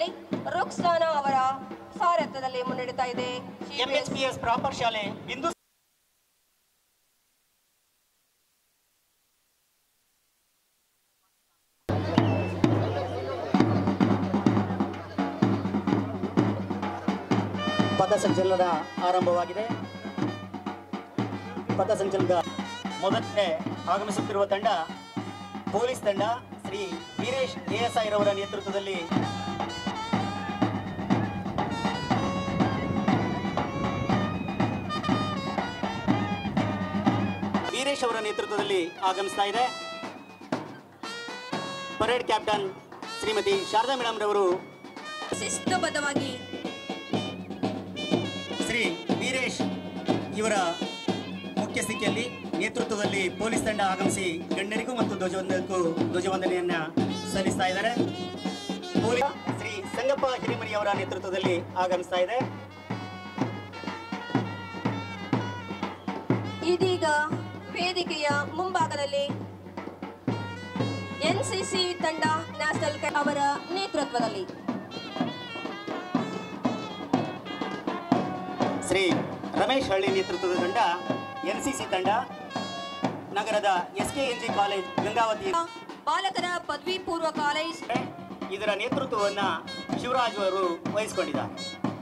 ನೇತೃತ್ವದಲ್ಲಿ ರುಕ್ಸಾನ ಅವರ ಸಾರಥ್ಯದಲ್ಲಿ ಮುನ್ನಡೆತಾ ಇದೆ ಎಂಎಚ್ಪಿಎಸ್ ಪ್ರಾಪರ್ ಶಾಲೆ ಬಿಂದು ಪಥಸಂಚಲನ ಆರಂಭವಾಗಿದೆ ಪಥಸಂಚಲನದ ಮೊದಲನೇ ಆಗಮಿಸುತ್ತಿರುವ ತಂಡ ಪೊಲೀಸ್ ತಂಡ ಶ್ರೀ ವೀರೇಶ್ ಎಎಸ್ಐ ರವರ ನೇತೃತ್ವದಲ್ಲಿ ವೀರೇಶ್ ಅವರ ನೇತೃತ್ವದಲ್ಲಿ ಆಗಮಿಸ್ತಾ ಇದೆ parade captain Shrimati Sharada madam ರವರು ಶಿಸ್ತುಬದ್ಧವಾಗಿ ಶ್ರೀ ವೀರೇಶ್ ಇವರ ಮುಖ್ಯಸ್ಥಿಕೆಯಲ್ಲಿ ನೇತೃತ್ವದಲ್ಲಿ ಪೊಲೀಸ್ ತಂಡ ಆಗಮಿಸಿ ಗಣ್ಯರಿಗೂ ಮತ್ತು ಧ್ವಜವಂದನಕ್ಕೂ ಧ್ವಜವಂದನೆಯನ್ನ ಸಲ್ಲಿಸ್ತಾ ಇದ್ದಾರೆ ಪೊಲೀಸ್ ಶ್ರೀ ಸಂಗಪ್ಪ ಹಿರಿಮನಿ ಅವರ ನೇತೃತ್ವದಲ್ಲಿ ಆಗಮಿಸ್ತಾ ಇದೆ ಇದೀಗ ವೇದಿಕೆಯ ಮುಂಭಾಗದಲ್ಲಿ ಎನ್ಸಿಸಿ ತಂಡ ನ್ಯಾಷನಲ್ ಕ್ಯಾಡ್ ಅವರ ನೇತೃತ್ವದಲ್ಲಿ ಶ್ರೀ ರಮೇಶ್ ಹಳ್ಳಿ ನೇತೃತ್ವದ ತಂಡ ಎನ್ಸಿಸಿ ತಂಡ ನಗರದ ಎಸ್ಕೆಎನ್ಜಿ ಕಾಲೇಜ್ ಗಂಗಾವತಿ ಬಾಲಕರ ಪದವಿ ಪೂರ್ವ ಕಾಲೇಜ್ ಇದರ ನೇತೃತ್ವವನ್ನ ಶಿವರಾಜ್ ಅವರು ವಹಿಸಿಕೊಂಡಿದ್ದಾರೆ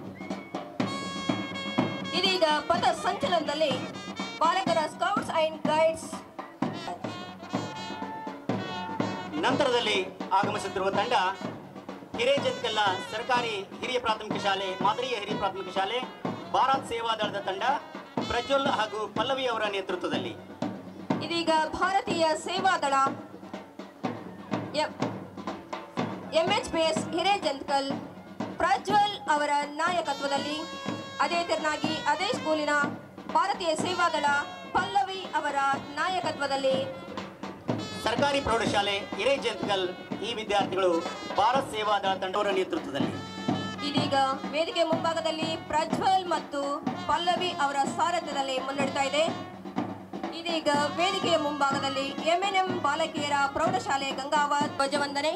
ಇದೀಗ ಪಥ ಸಂಚಲನದಲ್ಲಿ ಬಾಲಕರ ಸ್ಕೌಟ್ಸ್ ಅಂಡ್ ಗೈಡ್ಸ್ ನಂತರದಲ್ಲಿ ಆಗಮಿಸುತ್ತಿರುವ ತಂಡ ಹಿರೇಜಂತ್ಕಲ್ಲ ಸರ್ಕಾರಿ ಹಿರಿಯ ಪ್ರಾಥಮಿಕ ಶಾಲೆ ಮಾದರಿಯ ಹಿರಿಯ ಪ್ರಾಥಮಿಕ ಶಾಲೆ ಭಾರತ್ ಸೇವಾ ದಳದ ತಂಡ ಪ್ರಜ್ವಲ್ ಹಾಗೂ ಪಲ್ಲವಿ ಅವರ ನೇತೃತ್ವದಲ್ಲಿ ಇದೀಗ ಭಾರತೀಯ ಸೇವಾದಳ ಎಂಎಚ್ಪಿಎಸ್ ಹಿರೇಜಂತ್ಕಲ್ ಪ್ರಜ್ವಲ್ ಅವರ ನಾಯಕತ್ವದಲ್ಲಿ ಅದೇ ತೆರನಾಗಿ ಅದೇ ಸ್ಕೂಲಿನ ಭಾರತೀಯ ಸೇವಾದಳ ಪಲ್ಲವಿ ಅವರ ನಾಯಕತ್ವದಲ್ಲಿ ಸರ್ಕಾರಿ ಪ್ರೌಢಶಾಲೆ ಹಿರೇಜಂತ್ಕಲ್ ಈ ವಿದ್ಯಾರ್ಥಿಗಳು ಭಾರತ್ ಸೇವಾ ದಳ ತಂಡವರ ನೇತೃತ್ವದಲ್ಲಿ ಇದೀಗ ವೇದಿಕೆ ಮುಂಭಾಗದಲ್ಲಿ ಪ್ರಜ್ವಲ್ ಮತ್ತು ಪಲ್ಲವಿ ಅವರ ಸಾರಥ್ಯದಲ್ಲಿ ಮುನ್ನಡೆತಾ ಇದೆ ಇದೀಗ ವೇದಿಕೆಯ ಮುಂಭಾಗದಲ್ಲಿ ಎಂಎನ್ಎಂ ಬಾಲಕಿಯರ ಪ್ರೌಢಶಾಲೆ ಗಂಗಾವತ್ ಧ್ವಜವಂದನೆ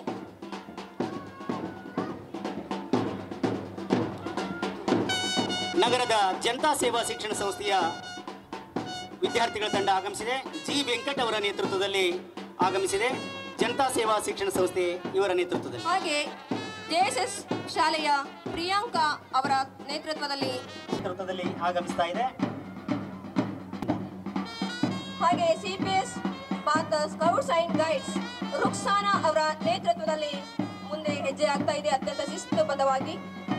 ನಗರದ ಜನತಾ ಸೇವಾ ಶಿಕ್ಷಣ ಸಂಸ್ಥೆಯ ವಿದ್ಯಾರ್ಥಿಗಳ ತಂಡ ಆಗಮಿಸಿದೆ ಜಿ ವೆಂಕಟ್ ಅವರ ನೇತೃತ್ವದಲ್ಲಿ ಆಗಮಿಸಿದೆ ಜನತಾ ಸೇವಾ ಶಿಕ್ಷಣ ಸಂಸ್ಥೆ ಇವರ ನೇತೃತ್ವದಲ್ಲಿ ಹಾಗೆ ಜೆಎಸ್ಎಸ್ ಶಾಲೆಯ ಪ್ರಿಯಾಂಕಾ ಅವರ ನೇತೃತ್ವದಲ್ಲಿ ನೇತೃತ್ವದಲ್ಲಿ ಆಗಮಿಸ್ತಾ ಇದೆ ಹಾಗೆ ಸಿಪಿಎಸ್ ಮಾತ ಸ್ಕೌಟ್ಸ್ ಅಂಡ್ ಗೈಡ್ಸ್ ರುಕ್ಸಾನಾ ಅವರ ನೇತೃತ್ವದಲ್ಲಿ ಮುಂದೆ ಹೆಜ್ಜೆ ಆಗ್ತಾ ಇದೆ ಅತ್ಯಂತ ಶಿಸ್ತುಬದ್ಧವಾಗಿ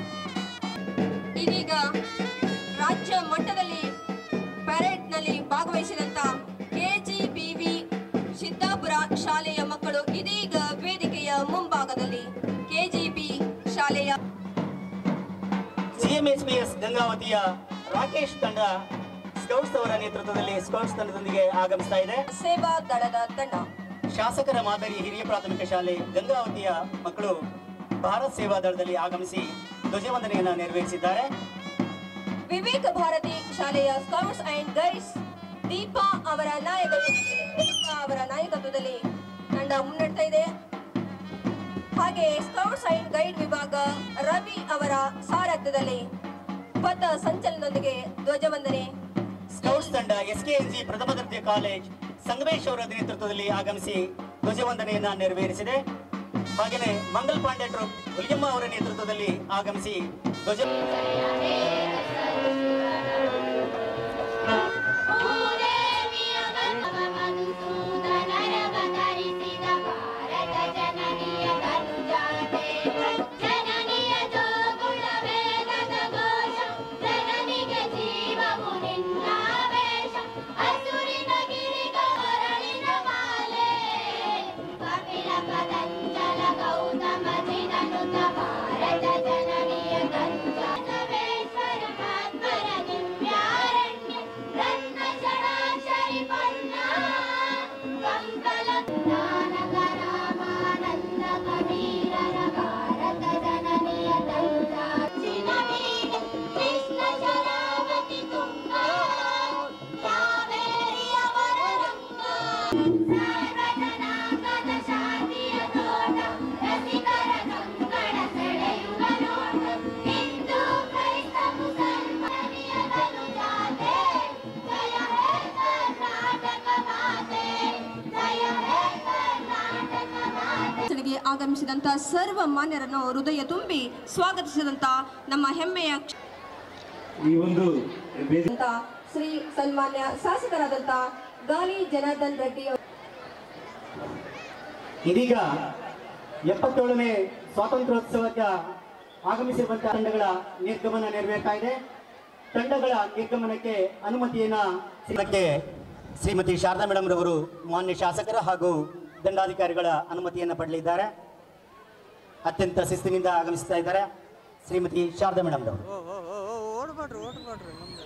ಇದೀಗ ರಾಜ್ಯ ಮಟ್ಟದಲ್ಲಿ ಪರೇಡ್ನಲ್ಲಿ ಭಾಗವಹಿಸಿದಂತ ಕೆಜಿಬಿವಿ ಸಿದ್ದಾಪುರ ಶಾಲೆಯ ಮಕ್ಕಳು ಇದೀಗ ವೇದಿಕೆಯ ಮುಂಭಾಗದಲ್ಲಿ ಕೆಜಿಬಿ ಶಾಲೆಯ ಸಿಎಂಎಚ್ಪಿಎಸ್ ಗಂಗಾವತಿಯ ರಾಕೇಶ್ ತಂಡ ಸ್ಕೌಟ್ಸ್ ಅವರ ನೇತೃತ್ವದಲ್ಲಿ ಸ್ಕೌಟ್ಸ್ ತಂಡದೊಂದಿಗೆ ಆಗಮಿಸ್ತಾ ಇದೆ ಸೇವಾ ದಳದ ತಂಡ ಶಾಸಕರ ಮಾದರಿ ಹಿರಿಯ ಪ್ರಾಥಮಿಕ ಶಾಲೆ ಗಂಗಾವತಿಯ ಮಕ್ಕಳು ಭಾರತ್ ಸೇವಾ ದಳದಲ್ಲಿ ಆಗಮಿಸಿ ಧ್ವಜವಂದನೆಯನ್ನ ನೆರವೇರಿಸಿದ್ದಾರೆ ವಿವೇಕ ಭಾರತಿ ಶಾಲೆಯ ಸ್ಕೌಟ್ಸ್ ಅಂಡ್ ಗೈಡ್ಸ್ ದೀಪಾ ಅವರ ನಾಯಕತ್ವ ದೀಪಾ ಅವರ ನಾಯಕತ್ವದಲ್ಲಿ ತಂಡ ಮುನ್ನಡೆತಾ ಇದೆ ಹಾಗೆ ಸ್ಕೌಟ್ಸ್ ಅಂಡ್ ಗೈಡ್ ವಿಭಾಗ ರವಿ ಅವರ ಸಾರಥ್ಯದಲ್ಲಿ ಪಥ ಸಂಚಲನದೊಂದಿಗೆ ಧ್ವಜವಂದನೆ ಸ್ಕೌಟ್ಸ್ ತಂಡ ಎಸ್ಕೆಎನ್ಜಿ ಪ್ರಥಮ ದರ್ಜೆ ಕಾಲೇಜ್ ಸಂಗಮೇಶ್ ಅವರ ನೇತೃತ್ವದಲ್ಲಿ ಆಗಮಿಸಿ ಧ್ವಜವಂದನೆಯನ್ನ ನೆರವೇರಿಸಿದೆ ಹಾಗೆಯೇ ಮಂಗಲ್ ಪಾಂಡೆ ಟ್ರೂಪ್ ಹುಲಿಯಮ್ಮ ಅವರ ನೇತೃತ್ವದಲ್ಲಿ ಆಗಮಿಸಿ ಧ್ವಜ ಮಧುಸೂದನರವತರಿಸಿದ ಭಾರತ ಜನನಿಯ ತನುಜಾತೆ ಜನನಿಯ ಜೋಗುಳ ವೇದದ ಘೋಷ ಜನನಿಗೆ ಜೀವವು ನಿನ್ನಾವೇಶ ಹಸುರಿನ ಗಿರಿಗವರಳಿನ ಮಾಲೆ ಕಪಿಲ ಪತಂಜಲ ಗೌತಮ ಜಿನನುತ ಭಾರತ ಜನನಿಯ ತನುಜಾತವೇಶ್ವರ ಮಾತ್ಮರ ದಿವ್ಯಾರಣ್ಯ ರತ್ನ ಷಡಾಕ್ಷರಿ ಪನ್ನ ಕಂಕಲ ಜ್ಞಾನಕ ರಾಮಾನಂದ ಕಬೀರರ ಭಾರತ ಜನನಿಯ ತನುಜಾಚಿನವೀಗ ಕೃಷ್ಣ ಶರಾವತಿ ತುಂಗ ಕಾವೇರಿಯ ವರರಂಗ ಸರ್ವಜನಾಂಗದ ಶಾಂತಿಯ ತೋಟ ರಸಿಕರ ಆಗಮಿಸಿದಂತ ಸರ್ವ ಮಾನ್ಯರನ್ನು ಹೃದಯ ತುಂಬಿ ಸ್ವಾಗತಿಸಿದಂತ ನಮ್ಮ ಹೆಮ್ಮೆಯ ಈ ಒಂದು ಬೇಸ ಅಂತ ಶ್ರೀ ಸನ್ಮಾನ್ಯ ಶಾಸಕರಾದಂತ ಗಾಲಿ ಜನಾರ್ದನ್ ರೆಡ್ಡಿ ಅವರು ಇದೀಗ ಎಪ್ಪತ್ತೇಳನೇ ಸ್ವಾತಂತ್ರ್ಯೋತ್ಸವಕ್ಕೆ ಆಗಮಿಸಿರುವಂತಹ ತಂಡಗಳ ನಿರ್ಗಮನ ನೆರವೇರ್ತಾ ಇದೆ ತಂಡಗಳ ನಿರ್ಗಮನಕ್ಕೆ ಅನುಮತಿಯನ್ನ ಸಿಗಕ್ಕೆ ಶ್ರೀಮತಿ ಶಾರದಾ ಮೇಡಮ್ ರವರು ಮಾನ್ಯ ಶಾಸಕರ ಹಾಗೂ ದಂಡಾಧಿಕಾರಿಗಳ ಅನುಮತಿಯನ್ನ ಪಡೆಯಲಿದ್ದಾರೆ ಅತ್ಯಂತ ಶಿಸ್ತಿನಿಂದ ಆಗಮಿಸ್ತಾ ಇದ್ದಾರೆ ಶ್ರೀಮತಿ ಶಾರದಾ ಮೇಡಮ್ ರವರು ಓಡ್ಬೇಡ್ರಿ ಓಡ್ಬೇಡ್ರಿ ಮುಂದೆ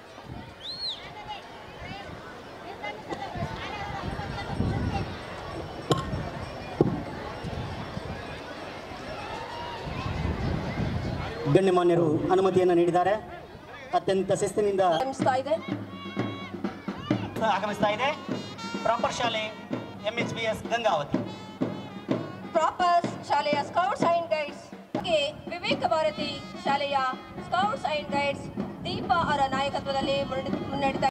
ಗಣ್ಯಮಾನ್ಯರು ಅನುಮತಿಯನ್ನು ನೀಡಿದ್ದಾರೆ ಅತ್ಯಂತ ಶಿಸ್ತಿನಿಂದ ಆಗಮಿಸ್ತಾ ಇದೆ ಆಗಮಿಸ್ತಾ ಇದೆ ಪ್ರಾಪರ್ ಶಾಲೆ M H B S Gangavathi proper ಶಾಲೆಯ ಸ್ಕೌಟ್ಸ್ ಅಂಡ್ ಗೈಡ್ಸ್ ಹಾಗೆ ವಿವೇಕ ಭಾರತಿ ಶಾಲೆಯ ಸ್ಕೌಟ್ಸ್ ಅಂಡ್ ಗೈಡ್ಸ್ ದೀಪಾ ಅವರ ನಾಯಕತ್ವದಲ್ಲಿ ಮುನ್ನಡೆ- ಮುನ್ನಡೆತಾ